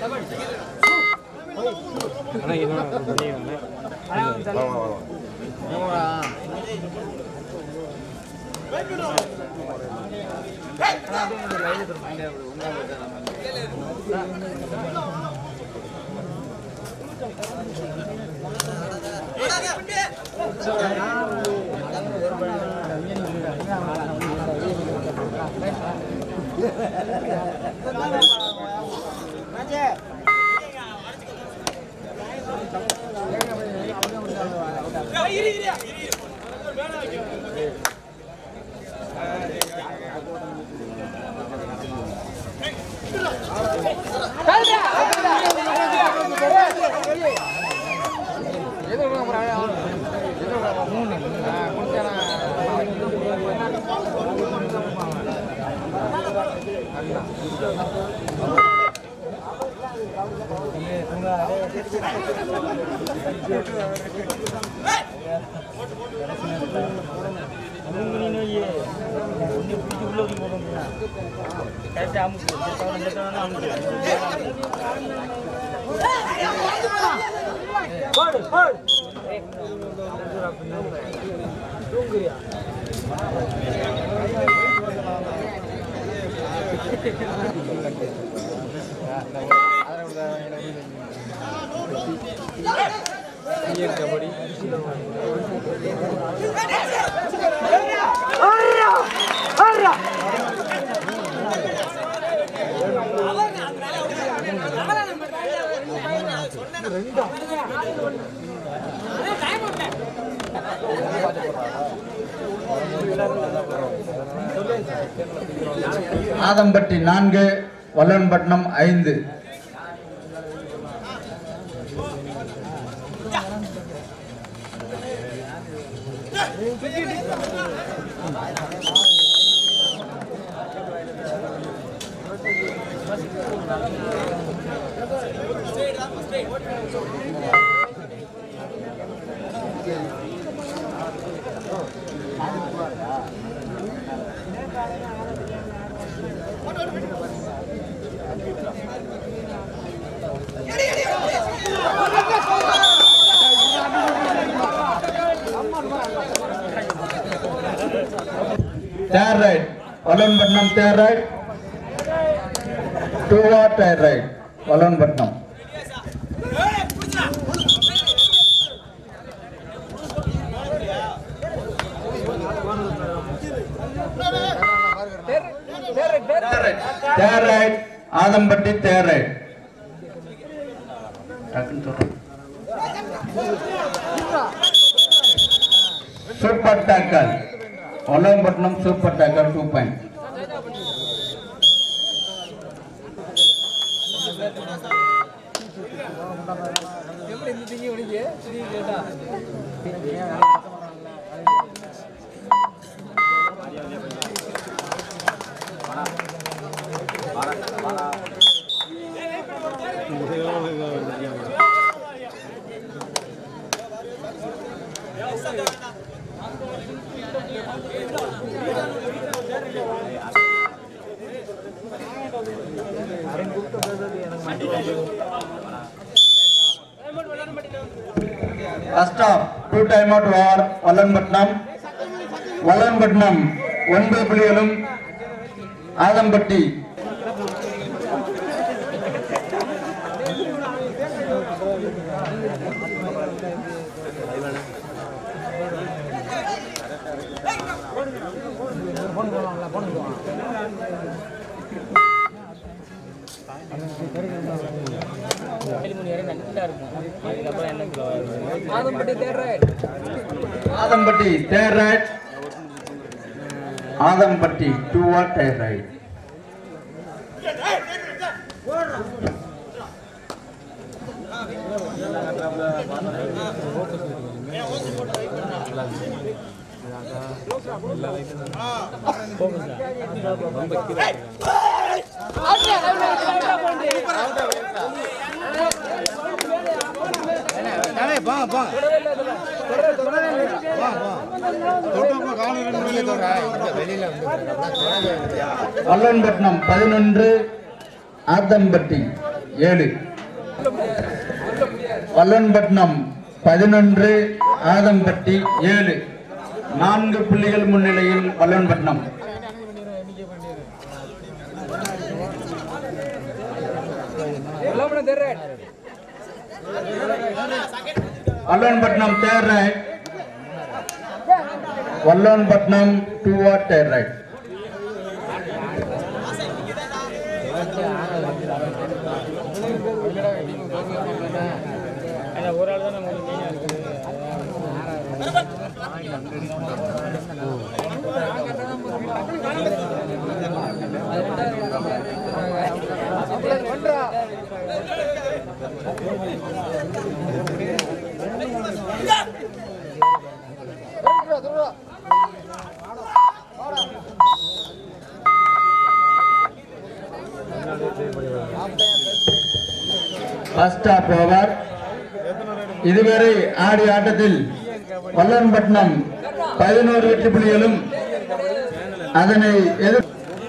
ஆதம்பட்டி நான்கு வல்லன்பட்டினம் ஐந்து their raid Vallanpattinam their raid do or their raid Vallanpattinam their raid Adhampatti their raid டக்குன்னு சொல்றேன் super tackle Vallampattinam super tackle two point first half two time out வார் வல்லன்பட்டினம் வல்லன்பட்டினம் ஒன்பது புள்ளிகளும் Adhampatti Adhampatti their raid Adhampatti do or their raid Vallanpattinam பதினொன்று ஆதம்பட்டி ஏழு வல்லன்பட்டினம் பதினொன்று ஆதம்பட்டி ஏழு நான்கு புள்ளிகள் முன்னிலையில் Vallanpattinam Vallanpattinam their raid Vallanpattinam do or their raid first half over இதுவரை ஆடிய ஆட்டத்தில் வல்லன்பட்டினம் பதினோரு வெற்றி புள்ளிகளும் அதனை எதிர்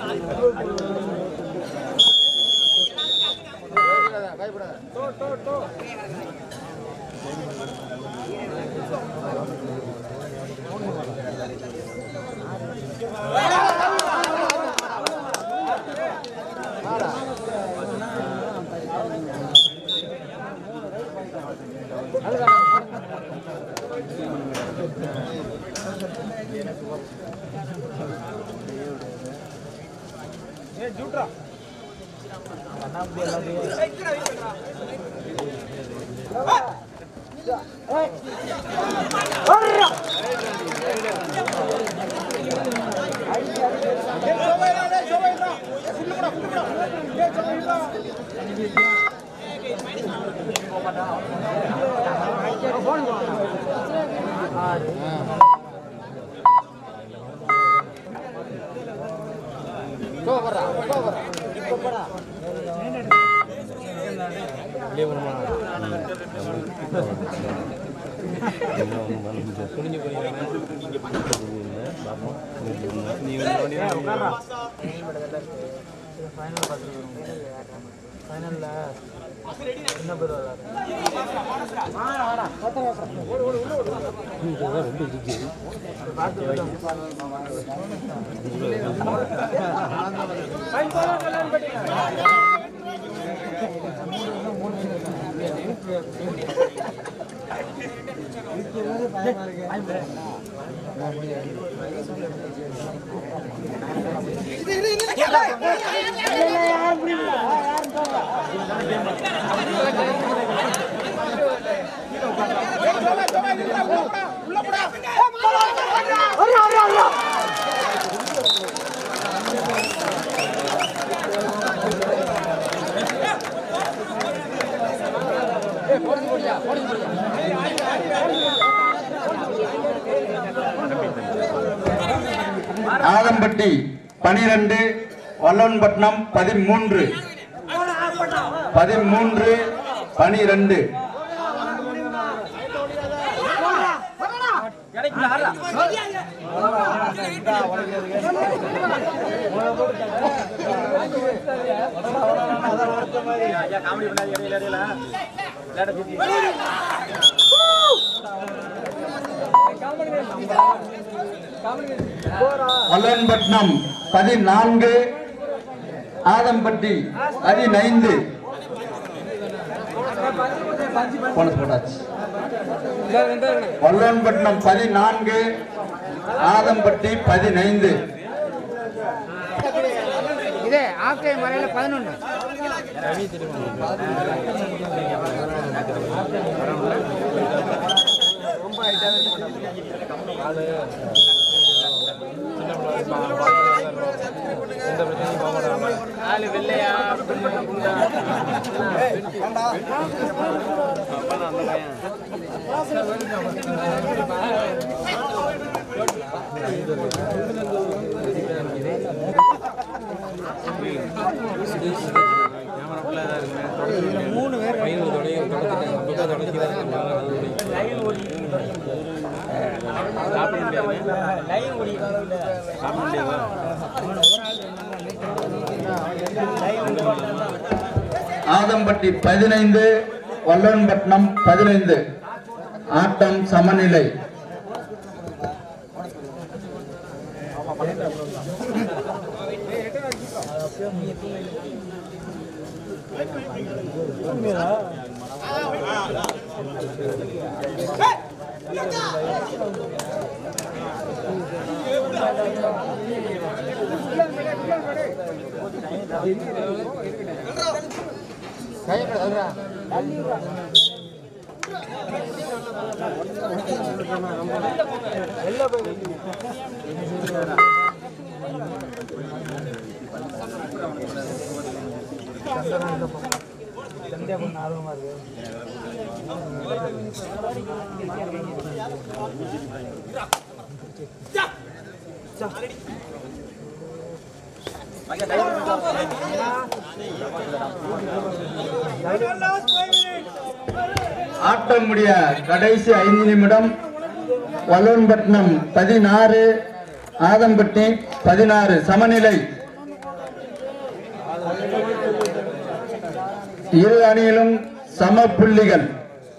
ஆதம்பட்டி பனிரெண்டு வல்லவன்பட்டினம் பதிமூன்று பதிமூன்று பனிரெண்டு வல்லவன்பட்டினம் பதினான்கு ஆதம்பட்டி பதினைந்து போனஸ் போட்டாச்சு வல்லவன்பட்டினம் பதினான்கு ஆதம்பட்டி பதினைந்து இதே ஆக்கை மலையில பதினொன்று ஆதம்பட்டி பதினைந்து வல்லன்பட்டினம் பதினைந்து ஆட்டம் சமநிலை ஆட்டம் முடிய கடைசி ஐந்து நிமிடம் வல்லன்பட்டினம் பதினாறு ஆதம்பட்டி பதினாறு சமநிலை இரு அணியிலும் சம புள்ளிகள்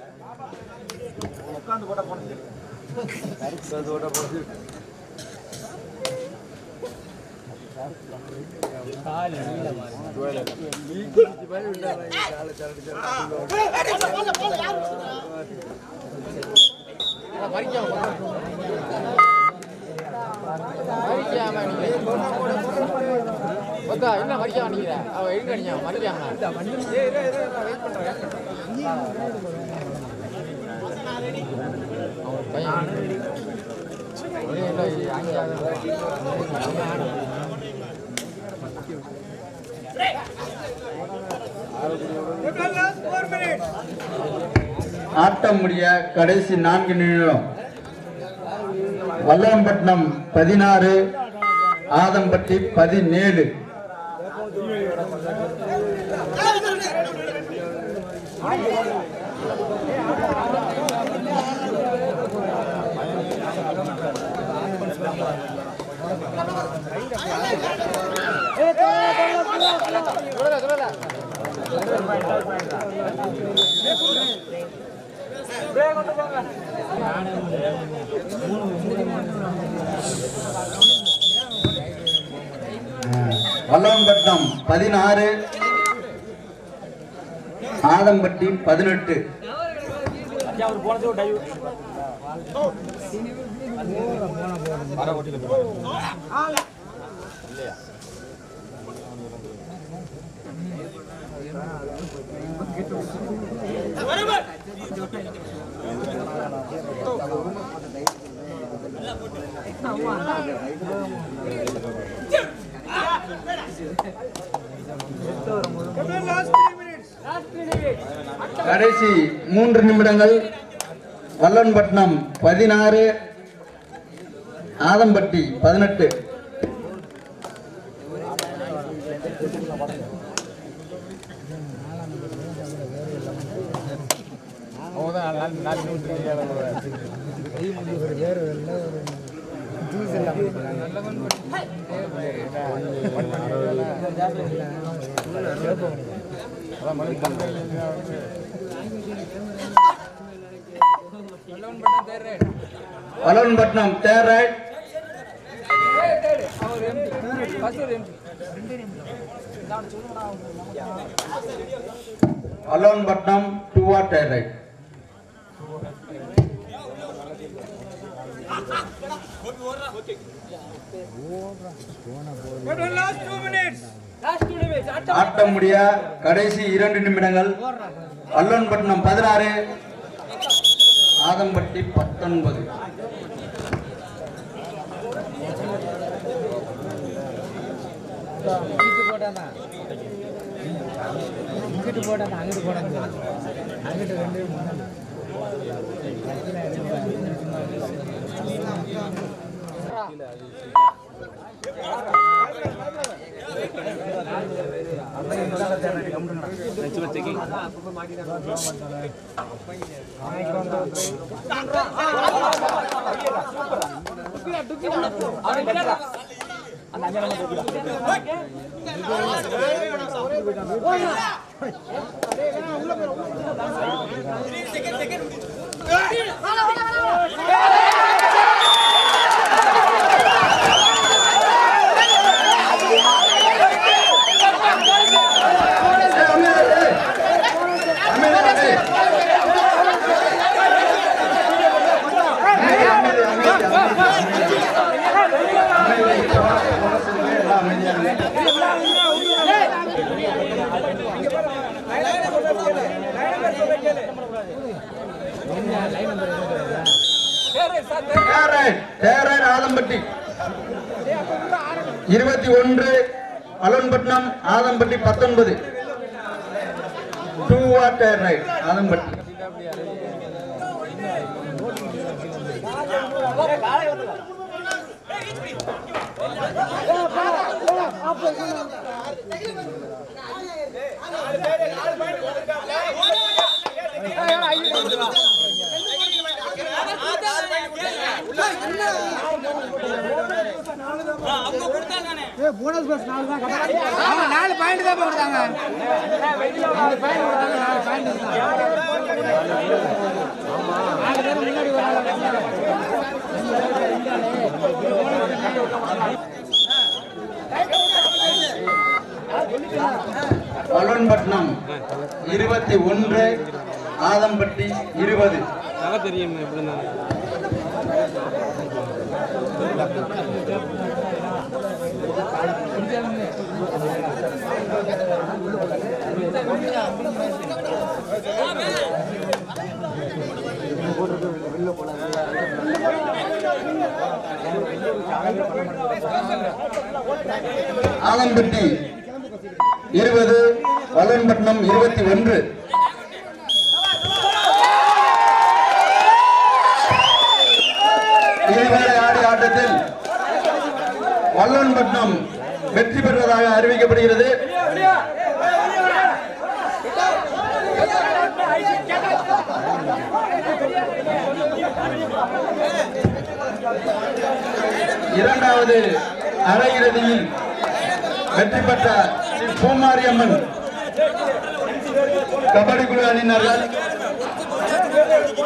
என்ன மறிக்க அடிக்கிற அவ எங்க அடிச்சா மறிக்காம ஆட்டம் முடிய கடைசி நான்கு நிமிடம் வல்லம்பட்டினம் பதினாறு ஆதம்பட்டி பதினேழு சொல்லல சொல்லல வல்லம்பட்டினம் பதினாறு ஆதம்பட்டி பதினெட்டு கடைசி மூன்று நிமிடங்கள் வல்லன்பட்டினம் பதினாறு ஆதம்பட்டி பதினெட்டு Vallanpattinam their raid Vallanpattinam do or their raid ஆட்டம் முடிய கடைசி இரண்டு நிமிடங்கள் வல்லன்பட்டினம் பதினாறு ஆதம்பட்டி பத்தொன்பது இங்கிட்டு போட்டானா இங்கிட்டு போட்டானா அங்கிட்டு போடாங்க அங்கிட்டு ரெண்டு மூணு அந்த ஏய், அமைதி, ஏய். அமைதி, அமைதி. அமைதி, அமைதி, அமைதி, அமைதி. அமைதி, போனதுக்கு எல்லாம் அமைதியா இருங்க. தேராய், தேராய் ஆலம்பட்டி இருபத்தி ஒன்று அலன்பட்டினம் ஆலம்பட்டி பத்தொன்பது டூ வாட்டர் ரைட் ஆலம்பட்டி ஆமா நாலு பாயிண்ட் தான் கொடுத்தாங்க நாலு பாயிண்ட் கொடுத்தாங்க நாலு பாயிண்ட் நாலு பேர் முன்னாடி வராங்க அலன்பட்டினம் இருபத்தி ஒன்று ஆதம்பட்டி இருபது நல்லா தெரியும் எப்படி இருந்தாலும் ஆலம்பட்டி இருபது வல்லன்பட்டினம் இருபத்தி ஒன்று இதுவரை ஆடிய ஆட்டத்தில் வல்லன்பட்டினம் வெற்றி பெறுவதாக அறிவிக்கப்படுகிறது இரண்டாவது அரையிறுதியில் வெற்றி பெற்ற ஸ்ரீ பூமாரியம்மன் கபடி குழு அணியினர்கள்